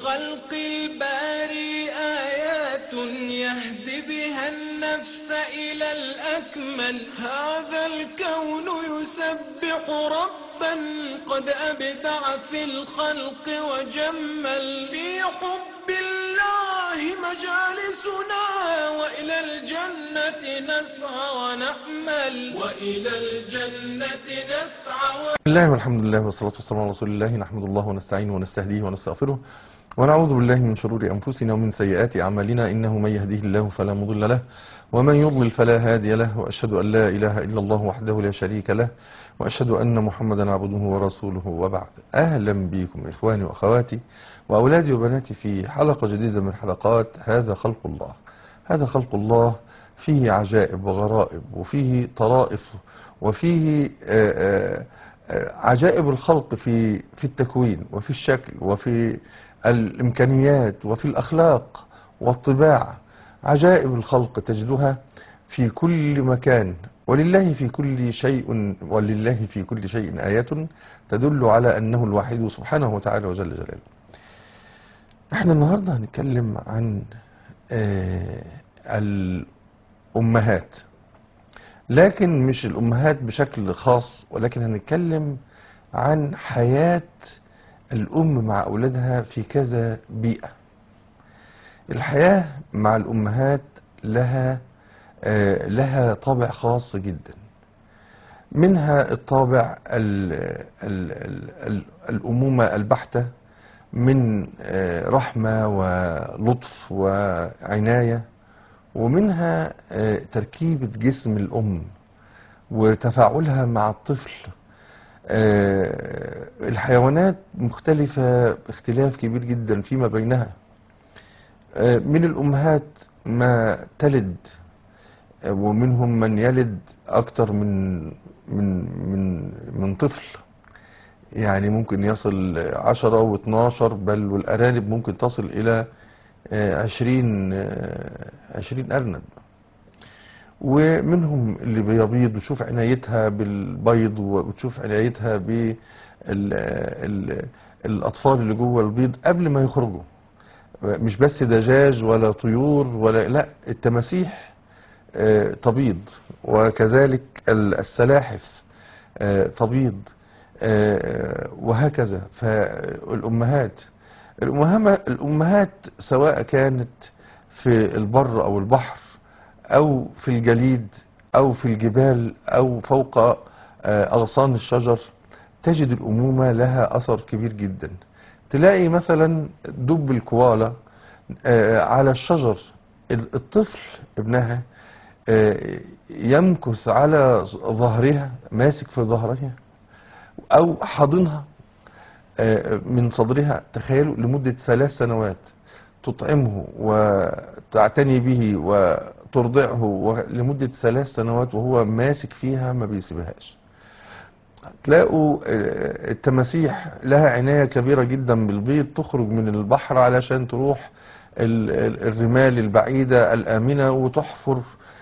خلق الباري آيات يهدي بها النفس إلى الأكمل هذا الكون يسبح ربا قد أبدع في الخلق وجمل في حب الله مجالسنا وإلى الجنة نسعى ونأمل وإلى الجنة نسعى بسم الله والحمد لله والصلاة والسلام على رسول الله نحمد الله ونستعينه ونستهديه ونستغفره ونعوذ بالله من شرور أنفسنا ومن سيئات أعمالنا إنه من يهديه الله فلا مضل له ومن يضلل فلا هادي له وأشهد أن لا إله إلا الله وحده لا شريك له وأشهد أن محمدا عبده ورسوله وبعد أهلا بكم إخواني وأخواتي وأولادي وبناتي في حلقة جديدة من حلقات هذا خلق الله هذا خلق الله فيه عجائب وغرائب وفيه طرائف وفيه آآ آآ عجائب الخلق في في التكوين وفي الشكل وفي الإمكانيات وفي الأخلاق والطباع عجائب الخلق تجدها في كل مكان ولله في كل شيء ولله في كل شيء آية تدل على أنه الواحد سبحانه وتعالى وجل جلاله احنا النهاردة هنتكلم عن آه الأمهات لكن مش الأمهات بشكل خاص ولكن هنتكلم عن حياة الأم مع أولادها في كذا بيئة الحياة مع الأمهات لها آه لها طابع خاص جدا منها الطابع ال ال ال ال الأمومة البحتة من آه رحمة ولطف وعناية ومنها آه تركيبة جسم الأم وتفاعلها مع الطفل الحيوانات مختلفة اختلاف كبير جدا فيما بينها من الأمهات ما تلد ومنهم من يلد أكتر من من من من طفل يعني ممكن يصل عشرة واثناشر بل والأرانب ممكن تصل إلى عشرين عشرين أرنب ومنهم اللي بيبيض وتشوف عنايتها بالبيض وتشوف عنايتها بالأطفال اللي جوه البيض قبل ما يخرجوا مش بس دجاج ولا طيور ولا لا التماسيح تبيض وكذلك السلاحف تبيض وهكذا فالأمهات الأمهات سواء كانت في البر أو البحر أو في الجليد أو في الجبال أو فوق أغصان الشجر تجد الأمومة لها أثر كبير جدا تلاقي مثلا دب الكوالا على الشجر الطفل ابنها يمكث على ظهرها ماسك في ظهرها أو حاضنها من صدرها تخيلوا لمدة ثلاث سنوات تطعمه وتعتني به وترضعه لمدة ثلاث سنوات وهو ماسك فيها ما بيسيبهاش تلاقوا التماسيح لها عناية كبيرة جدا بالبيض تخرج من البحر علشان تروح الرمال البعيدة الآمنة وتحفر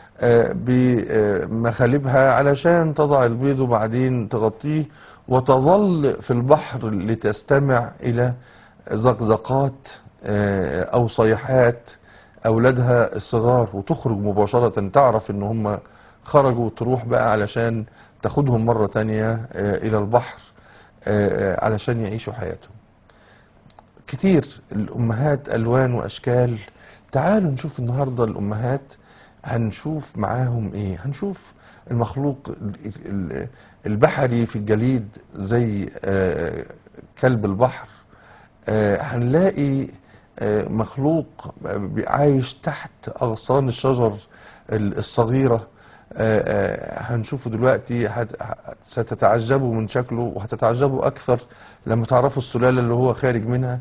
بمخالبها علشان تضع البيض وبعدين تغطيه وتظل في البحر لتستمع إلى زقزقات أو صيحات أولادها الصغار وتخرج مباشرة تعرف إن هم خرجوا تروح بقى علشان تاخدهم مرة تانية إلى البحر علشان يعيشوا حياتهم كتير الأمهات ألوان وأشكال تعالوا نشوف النهاردة الأمهات هنشوف معاهم إيه هنشوف المخلوق البحري في الجليد زي كلب البحر هنلاقي مخلوق عايش تحت أغصان الشجر الصغيرة هنشوفه دلوقتي ستتعجبوا من شكله وهتتعجبوا أكثر لما تعرفوا السلالة اللي هو خارج منها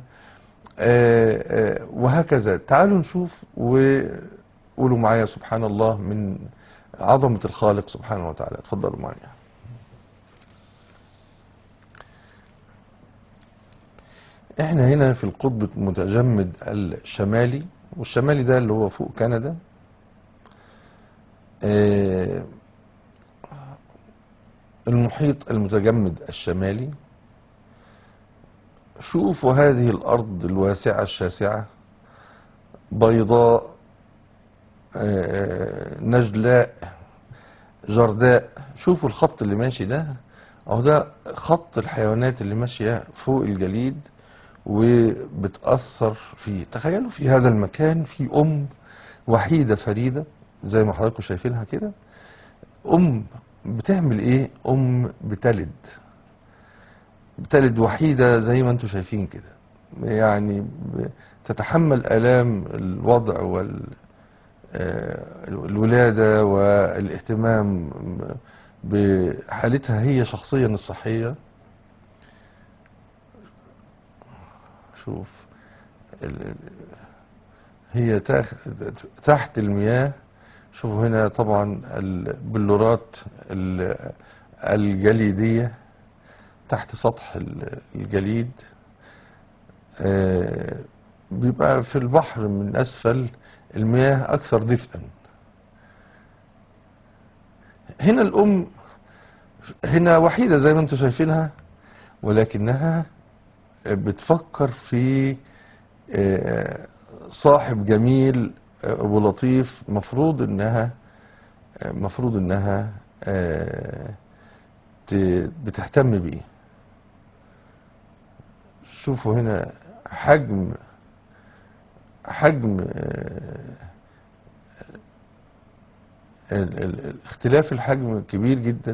وهكذا تعالوا نشوف وقولوا معايا سبحان الله من عظمة الخالق سبحانه وتعالى اتفضلوا معايا احنا هنا في القطب المتجمد الشمالي والشمالي ده اللي هو فوق كندا اه المحيط المتجمد الشمالي شوفوا هذه الأرض الواسعة الشاسعة بيضاء آه، نجلاء جرداء شوفوا الخط اللي ماشي ده اهو ده خط الحيوانات اللي ماشية فوق الجليد وبتأثر فيه تخيلوا في هذا المكان في أم وحيدة فريدة زي ما حضراتكم شايفينها كده أم بتعمل إيه؟ أم بتلد بتلد وحيدة زي ما انتم شايفين كده يعني ب- تتحمل آلام الوضع وال آه، الولادة والاهتمام بحالتها هي شخصيا الصحية شوف ال- ال- هي تاخ- تحت المياه شوفوا هنا طبعا البلورات ال- الجليدية تحت سطح ال- الجليد آه، بيبقى في البحر من أسفل المياه أكثر دفئا هنا الأم هنا وحيدة زي ما انتم شايفينها ولكنها بتفكر في آه، صاحب جميل آه، ولطيف مفروض انها آه، مفروض انها آه، ت- بتهتم بيه شوفوا هنا حجم حجم آه، ال- ال- ال- اختلاف الحجم كبير جدا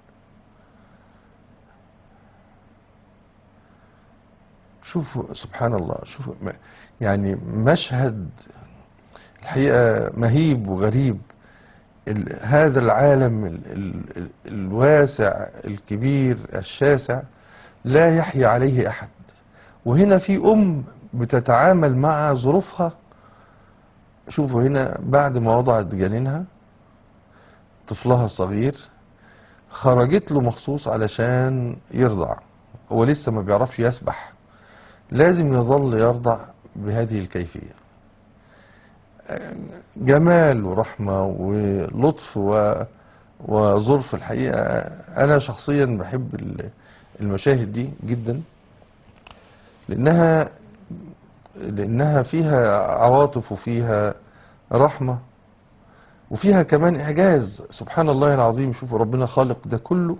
شوفوا سبحان الله شوفوا م- يعني مشهد الحقيقة مهيب وغريب ال- هذا العالم ال- ال- ال- الواسع الكبير الشاسع لا يحيا عليه أحد وهنا في أم بتتعامل مع ظروفها شوفوا هنا بعد ما وضعت جنينها طفلها الصغير خرجت له مخصوص علشان يرضع هو لسه ما بيعرفش يسبح لازم يظل يرضع بهذه الكيفية جمال ورحمة ولطف و... وظرف الحقيقة أنا شخصيا بحب ال- المشاهد دي جدا لأنها لأنها فيها عواطف وفيها رحمة وفيها كمان إعجاز سبحان الله العظيم شوفوا ربنا خالق ده كله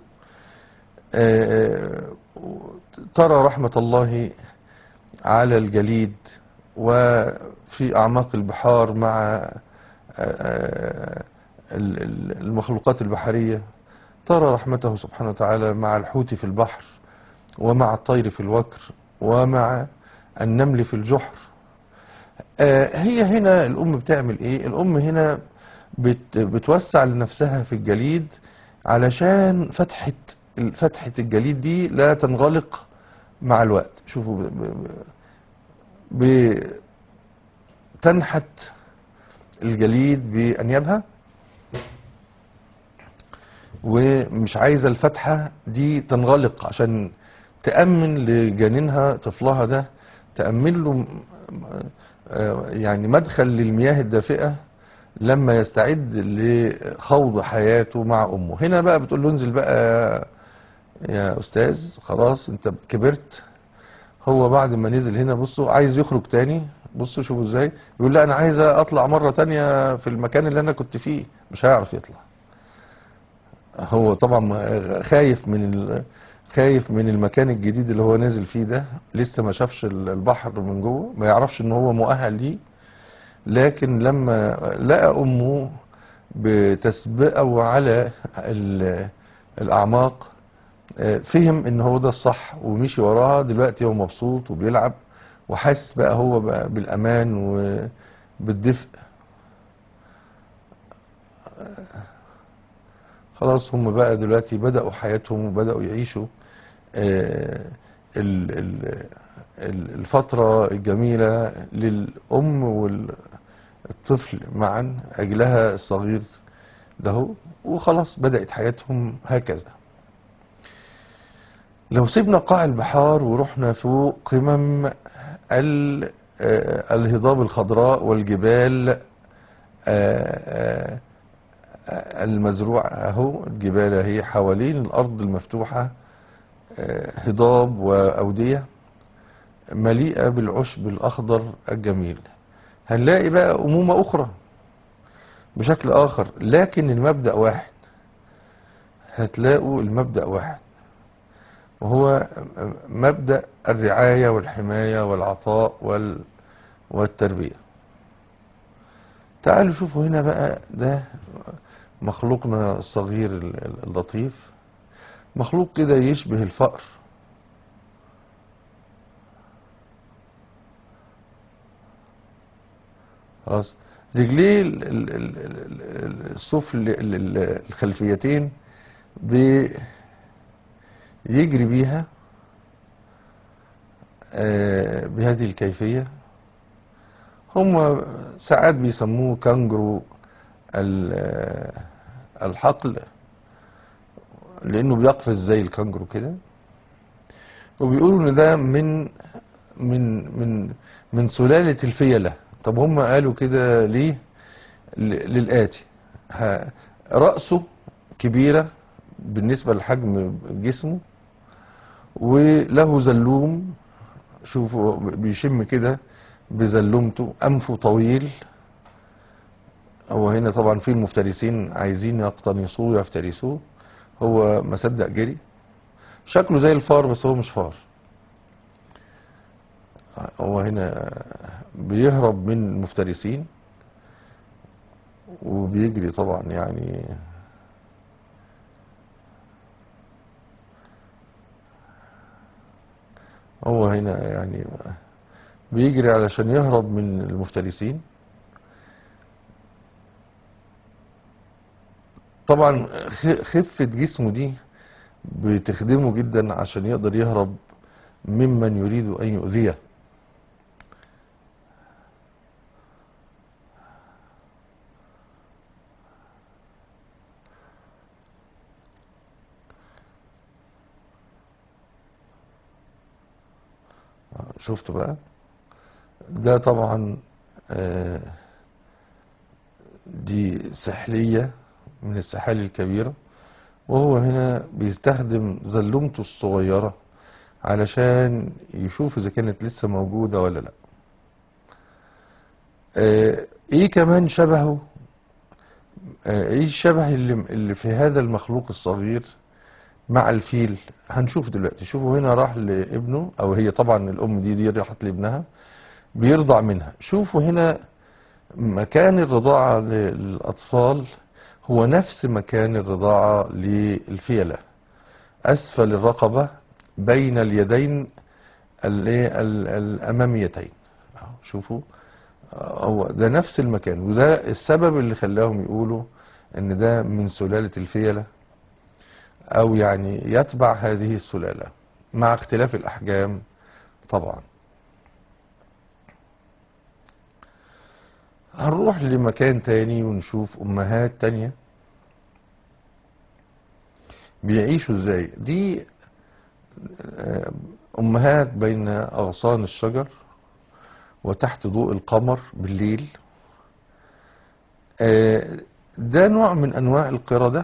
آه، ترى رحمة الله على الجليد وفي أعماق البحار مع آه، ال- ال- المخلوقات البحرية ترى رحمته سبحانه وتعالى مع الحوت في البحر ومع الطير في الوكر ومع النمل في الجحر آه، هي هنا الأم بتعمل إيه؟ الأم هنا بت بتوسع لنفسها في الجليد علشان فتحة فتحة الجليد دي لا تنغلق مع الوقت شوفوا ب- ب- ب- بتنحت الجليد بأنيابها ومش عايزة الفتحة دي تنغلق عشان تأمن لجنينها طفلها ده تأمن له م- آه، يعني مدخل للمياه الدافئة لما يستعد لخوض حياته مع أمه هنا بقى بتقول له انزل بقى يا أستاذ خلاص أنت كبرت هو بعد ما نزل هنا بصوا عايز يخرج تاني بصوا شوفوا ازاي يقول لا انا عايز اطلع مرة تانية في المكان اللي انا كنت فيه مش هيعرف يطلع هو طبعا خايف من ال... خايف من المكان الجديد اللي هو نازل فيه ده لسه ما شافش ال- البحر من جوه ما يعرفش ان هو مؤهل ليه لكن لما لقى امه بتسبقه على ال- الاعماق آه، فهم ان هو ده الصح ومشي وراها دلوقتي هو مبسوط وبيلعب وحاسس بقى هو بقى بالامان وبالدفء خلاص هم بقى دلوقتي بدأوا حياتهم وبدأوا يعيشوا آه، ال- ال- ال- الفترة الجميلة للأم والطفل معا عجلها الصغير له وخلاص بدأت حياتهم هكذا لو سيبنا قاع البحار ورحنا فوق قمم ال- آه، الهضاب الخضراء والجبال آه، آه، المزروع اهو الجبال اهي حوالين الارض المفتوحة آه، هضاب واودية مليئة بالعشب الأخضر الجميل هنلاقي بقى أمومة أخرى بشكل آخر لكن المبدأ واحد هتلاقوا المبدأ واحد وهو مبدأ الرعاية والحماية والعطاء وال والتربية تعالوا شوفوا هنا بقى ده مخلوقنا الصغير ال- اللطيف مخلوق كده يشبه الفأر خلاص رجليه ال- ال- ال- ال- السفل ال- ال- الخلفيتين بيجري بيها آه، بهذه الكيفية هم ساعات بيسموه كانجرو ال- آه، الحقل لانه بيقفز زي الكانجرو كده وبيقولوا ان ده من من من من سلالة الفيلة طب هم قالوا كده ليه ل- للآتي ه- رأسه كبيرة بالنسبة لحجم جسمه وله زلوم شوفوا بيشم كده بزلومته أنفه طويل هو هنا طبعا في المفترسين عايزين يقتنصوه يفترسوه هو ما صدق جري شكله زي الفار بس هو مش فار هو هنا بيهرب من المفترسين وبيجري طبعا يعني هو هنا يعني بيجري علشان يهرب من المفترسين طبعا خ- خفة جسمه دي بتخدمه جدا عشان يقدر يهرب ممن يريد أن يؤذيه شفت بقى ده طبعا آه، دي سحلية من السحال الكبيرة وهو هنا بيستخدم زلومته الصغيرة علشان يشوف إذا كانت لسه موجودة ولا لا آه، ايه كمان شبهه آه، ايه الشبه اللي, اللي في هذا المخلوق الصغير مع الفيل هنشوف دلوقتي شوفوا هنا راح لابنه او هي طبعا الام دي دي راحت لابنها بيرضع منها شوفوا هنا مكان الرضاعة للأطفال هو نفس مكان الرضاعة للفيلة أسفل الرقبة بين اليدين ال- ال- الأماميتين أهو شوفوا آه، هو ده نفس المكان وده السبب اللي خلاهم يقولوا ان ده من سلالة الفيلة او يعني يتبع هذه السلالة مع اختلاف الاحجام طبعا هنروح لمكان تاني ونشوف امهات تانية بيعيشوا ازاي دي آه، امهات بين اغصان الشجر وتحت ضوء القمر بالليل آه، ده نوع من انواع القردة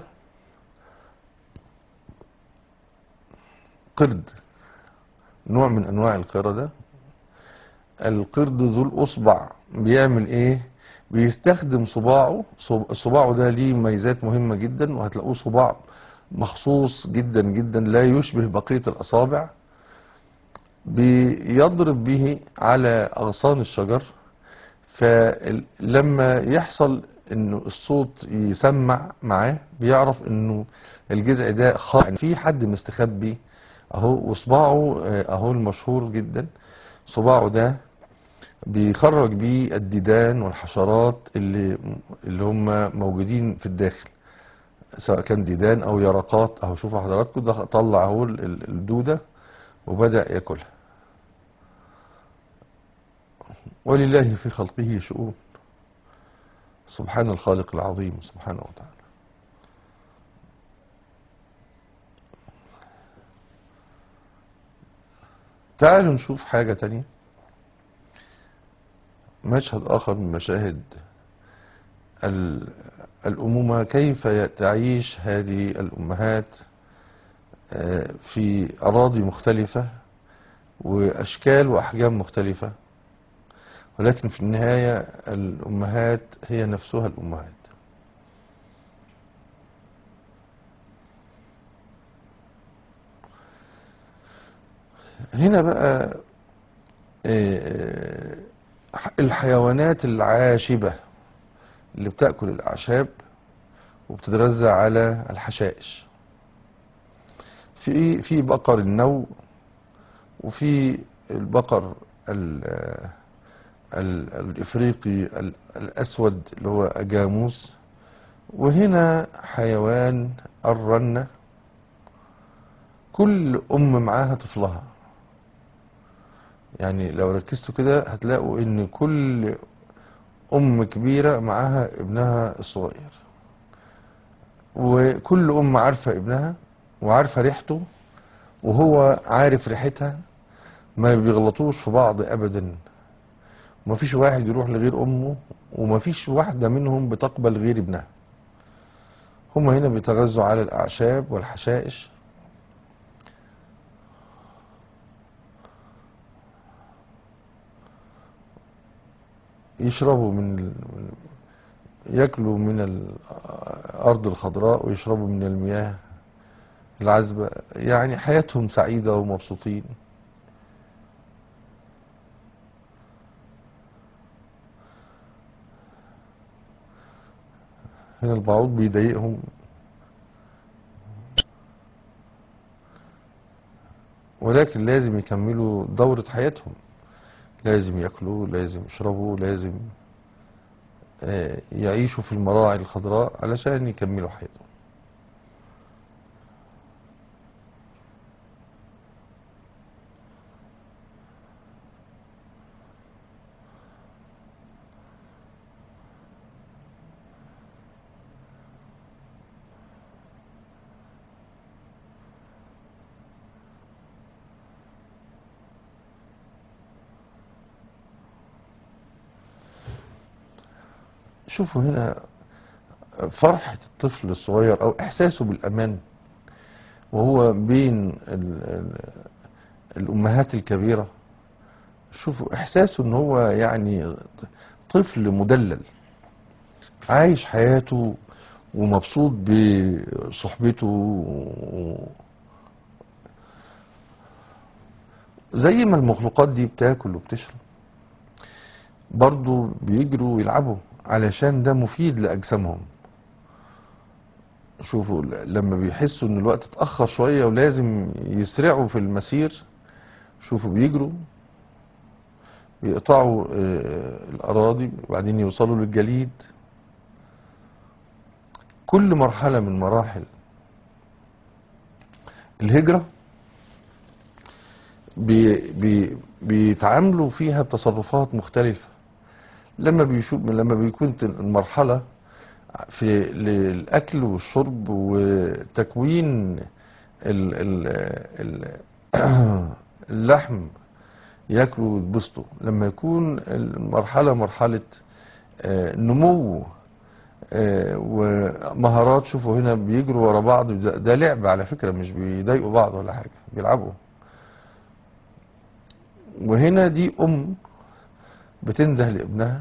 قرد نوع من انواع القردة القرد ذو الاصبع بيعمل ايه بيستخدم صباعه صب- صباعه ده ليه ميزات مهمة جدا وهتلاقوه صباع مخصوص جدا جدا لا يشبه بقية الاصابع بيضرب به على اغصان الشجر فلما يحصل انه الصوت يسمع معاه بيعرف انه الجذع ده خائن في حد مستخبي اهو وصباعه آه، اهو المشهور جدا صباعه ده بيخرج بيه الديدان والحشرات اللي اللي هم موجودين في الداخل سواء كان ديدان او يرقات اهو شوفوا حضراتكم ده طلع اهو ال- ال- الدودة وبدأ ياكلها ولله في خلقه شؤون سبحان الخالق العظيم سبحانه وتعالى تعالوا نشوف حاجة تانية مشهد آخر من مشاهد ال- الأمومة كيف تعيش هذه الأمهات آه، في أراضي مختلفة وأشكال وأحجام مختلفة ولكن في النهاية الأمهات هي نفسها الأمهات هنا بقى آه، الحيوانات العاشبة اللي بتأكل الأعشاب وبتتغذى على الحشائش في في بقر النو وفي البقر ال- ال- الإفريقي ال- الأسود اللي هو أجاموس وهنا حيوان الرنة كل أم معاها طفلها يعني لو ركزتوا كده هتلاقوا ان كل ام كبيرة معاها ابنها الصغير وكل ام عارفة ابنها وعارفة ريحته وهو عارف ريحتها ما بيغلطوش في بعض ابدا ومفيش واحد يروح لغير امه ومفيش واحدة منهم بتقبل غير ابنها هم هنا بيتغذوا على الاعشاب والحشائش يشربوا من ال- من- ياكلوا من الارض الخضراء ويشربوا من المياه العذبة يعني حياتهم سعيدة ومبسوطين هنا البعوض بيضايقهم ولكن لازم يكملوا دورة حياتهم لازم ياكلوا لازم يشربوا لازم آه، يعيشوا في المراعي الخضراء علشان يكملوا حياتهم شوفوا هنا فرحة الطفل الصغير أو إحساسه بالأمان وهو بين ال ال الأمهات الكبيرة شوفوا إحساسه إن هو يعني طفل مدلل عايش حياته ومبسوط بصحبته و- زي ما المخلوقات دي بتاكل وبتشرب برضو بيجروا ويلعبوا علشان ده مفيد لأجسامهم شوفوا ل- لما بيحسوا ان الوقت اتأخر شوية ولازم يسرعوا في المسير شوفوا بيجروا بيقطعوا آه، الأراضي وبعدين يوصلوا للجليد كل مرحلة من مراحل الهجرة بي بي بيتعاملوا فيها بتصرفات مختلفة لما بيشوف لما بيكون المرحلة في للأكل والشرب وتكوين ال ال ال اللحم ياكلوا ويتبسطوا لما يكون المرحلة مرحلة آه، نمو آه، ومهارات شوفوا هنا بيجروا ورا بعض ده ده لعب على فكرة مش بيضايقوا بعض ولا حاجة بيلعبوا وهنا دي أم بتنده لابنها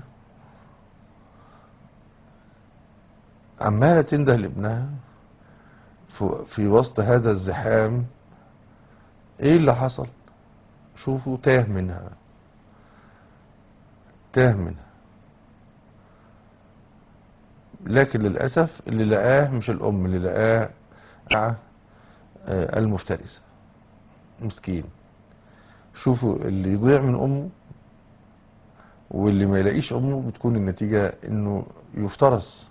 عمالة تنده لابنها في- في وسط هذا الزحام ايه اللي حصل شوفوا تاه منها تاه منها لكن للأسف اللي لقاه مش الأم اللي لقاه مع آه، المفترسة مسكين شوفوا اللي يضيع من أمه واللي ما يلاقيش أمه بتكون النتيجة إنه يفترس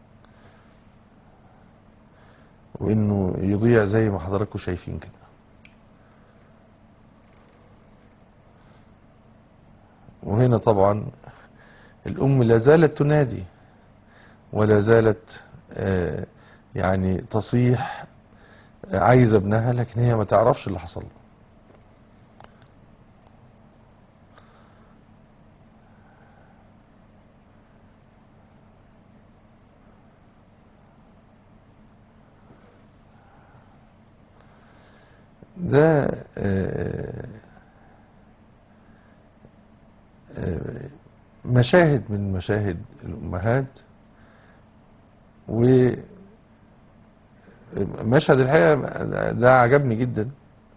وإنه يضيع زي ما حضراتكم شايفين كده وهنا طبعا الأم لا زالت تنادي ولا زالت آه، يعني تصيح آه، عايزة ابنها لكن هي ما تعرفش اللي حصل له ده آه، مشاهد من مشاهد الأمهات ومشهد الحقيقة ده عجبني جدا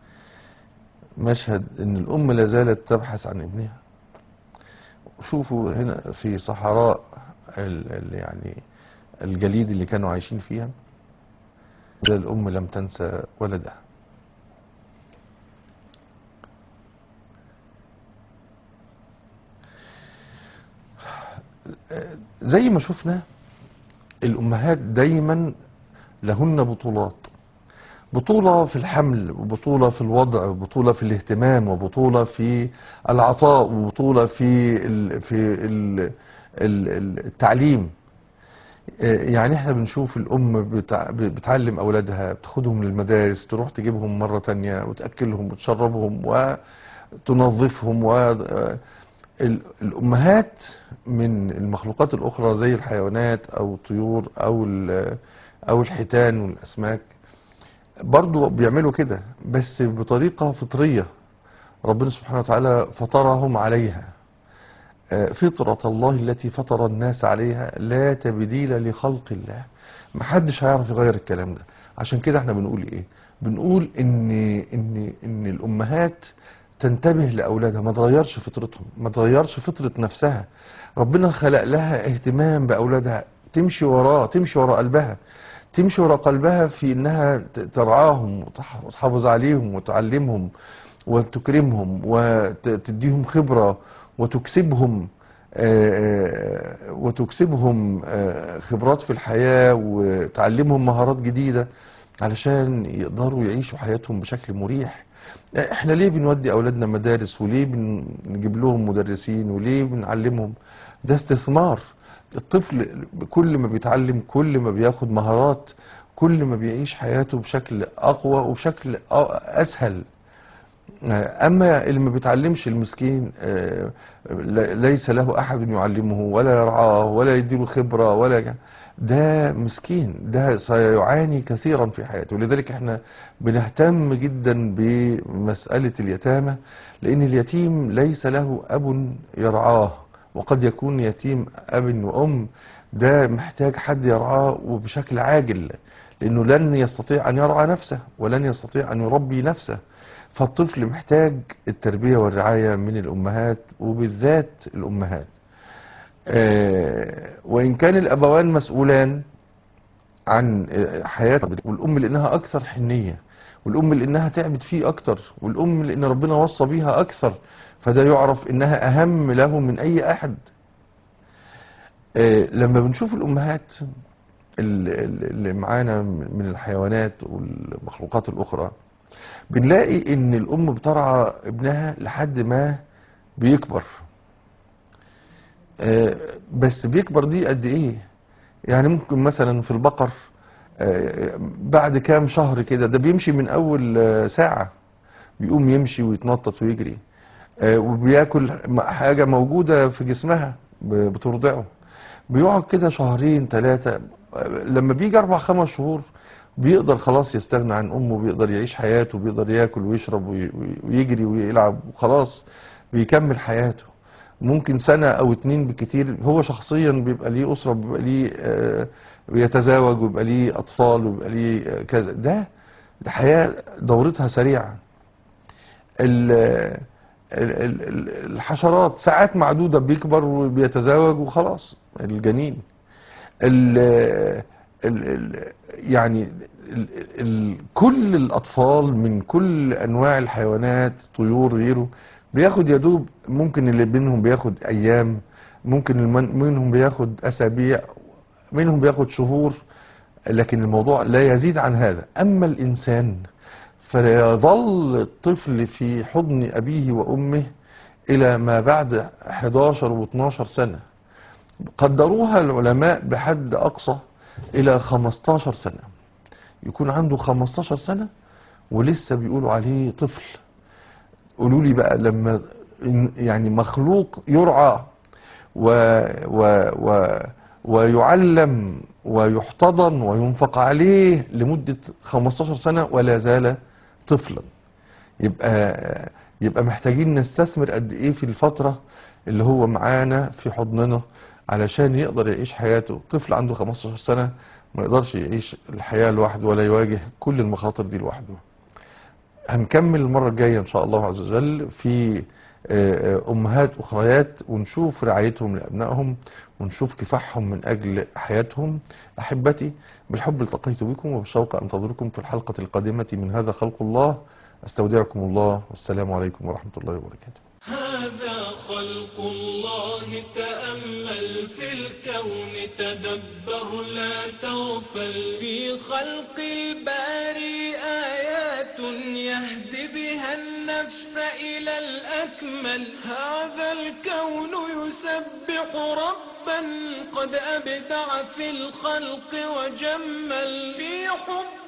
مشهد ان الام لا زالت تبحث عن ابنها شوفوا هنا في صحراء ال ال يعني الجليد اللي كانوا عايشين فيها ده الام لم تنسى ولدها زي ما شفنا الامهات دايما لهن بطولات بطولة في الحمل وبطولة في الوضع وبطولة في الاهتمام وبطولة في العطاء وبطولة في ال في ال ال التعليم يعني احنا بنشوف الام بتع- بتعلم اولادها بتاخدهم للمدارس تروح تجيبهم مرة تانية وتأكلهم وتشربهم وتنظفهم و ال- الامهات من المخلوقات الاخرى زي الحيوانات او الطيور او ال- او الحيتان والاسماك برضو بيعملوا كده بس بطريقة فطرية ربنا سبحانه وتعالى فطرهم عليها آه، فطرة الله التي فطر الناس عليها لا تبديل لخلق الله محدش هيعرف يغير الكلام ده عشان كده احنا بنقول ايه بنقول ان ان ان الامهات تنتبه لاولادها ما تغيرش فطرتهم ما تغيرش فطرة نفسها ربنا خلق لها اهتمام باولادها تمشي وراه تمشي ورا قلبها تمشي ورا قلبها في انها ت- ترعاهم وتح- وتحافظ عليهم وتعلمهم وتكرمهم وتديهم خبرة وتكسبهم آه، آه، وتكسبهم آه، خبرات في الحياة وتعلمهم مهارات جديدة علشان يقدروا يعيشوا حياتهم بشكل مريح احنا ليه بنودي اولادنا مدارس وليه بنجيب لهم مدرسين وليه بنعلمهم ده استثمار الطفل كل ما بيتعلم كل ما بياخد مهارات كل ما بيعيش حياته بشكل اقوى وبشكل أ- اسهل اما اللي ما بيتعلمش المسكين آه، ل- ليس له احد يعلمه ولا يرعاه ولا يديله خبرة ولا ده مسكين ده سيعاني كثيرا في حياته ولذلك احنا بنهتم جدا بمسألة اليتامى لان اليتيم ليس له اب يرعاه وقد يكون يتيم اب وام ده محتاج حد يرعاه وبشكل عاجل لانه لن يستطيع ان يرعى نفسه ولن يستطيع ان يربي نفسه فالطفل محتاج التربية والرعاية من الأمهات وبالذات الأمهات آه، وإن كان الأبوان مسؤولان عن آه، حياة والأم لأنها أكثر حنية والأم لأنها تعبت فيه أكتر والأم لأن ربنا وصى بيها أكثر فده يعرف إنها أهم له من أي أحد آه، لما بنشوف الأمهات ال- ال- اللي معانا من الحيوانات والمخلوقات الأخرى بنلاقي ان الام بترعى ابنها لحد ما بيكبر آه، بس بيكبر دي قد ايه يعني ممكن مثلا في البقر آه، بعد كام شهر كده ده بيمشي من اول آه، ساعة بيقوم يمشي ويتنطط ويجري آه، وبياكل م- حاجة موجودة في جسمها ب- بترضعه بيقعد كده شهرين ثلاثة لما بيجي أربع خمس شهور بيقدر خلاص يستغنى عن أمه بيقدر يعيش حياته بيقدر ياكل ويشرب وي- وي- ويجري ويلعب وخلاص بيكمل حياته ممكن سنة أو اتنين بالكتير هو شخصيا بيبقى ليه أسرة بيبقى ليه آه، بيتزاوج ويبقى ليه أطفال ويبقى ليه آه، كذا ده ده حياة دورتها سريعة ال- ال- ال- ال- الحشرات ساعات معدودة بيكبر وبيتزاوج وخلاص الجنين ال ال ال يعني ال ال كل الأطفال من كل أنواع الحيوانات طيور غيره بياخد يدوب ممكن اللي منهم بياخد أيام ممكن المن- منهم بياخد أسابيع منهم بياخد شهور لكن الموضوع لا يزيد عن هذا أما الإنسان فيظل الطفل في حضن أبيه وأمه إلى ما بعد 11 و12 سنة قدروها العلماء بحد أقصى إلى 15 سنة يكون عنده 15 سنة ولسه بيقولوا عليه طفل قولوا لي بقى لما إن- يعني مخلوق يرعى و و و ويعلم ويحتضن وينفق عليه لمدة 15 سنة ولا زال طفلا يبقى يبقى محتاجين نستثمر قد ايه في الفترة اللي هو معانا في حضننا علشان يقدر يعيش حياته طفل عنده 15 سنة ما يقدرش يعيش الحياة لوحده ولا يواجه كل المخاطر دي لوحده هنكمل المرة الجاية إن شاء الله عز وجل في آه، آه، أمهات أخريات ونشوف رعايتهم لأبنائهم ونشوف كفاحهم من أجل حياتهم أحبتي بالحب التقيت بكم وبالشوق أنتظركم في الحلقة القادمة من هذا خلق الله أستودعكم الله والسلام عليكم ورحمة الله وبركاته هذا خلق الله تأمل في الكون تدبر لا تغفل في خلق الباري آيات يهدي بها النفس إلى الأكمل هذا الكون يسبح ربا قد أبدع في الخلق وجمل في حب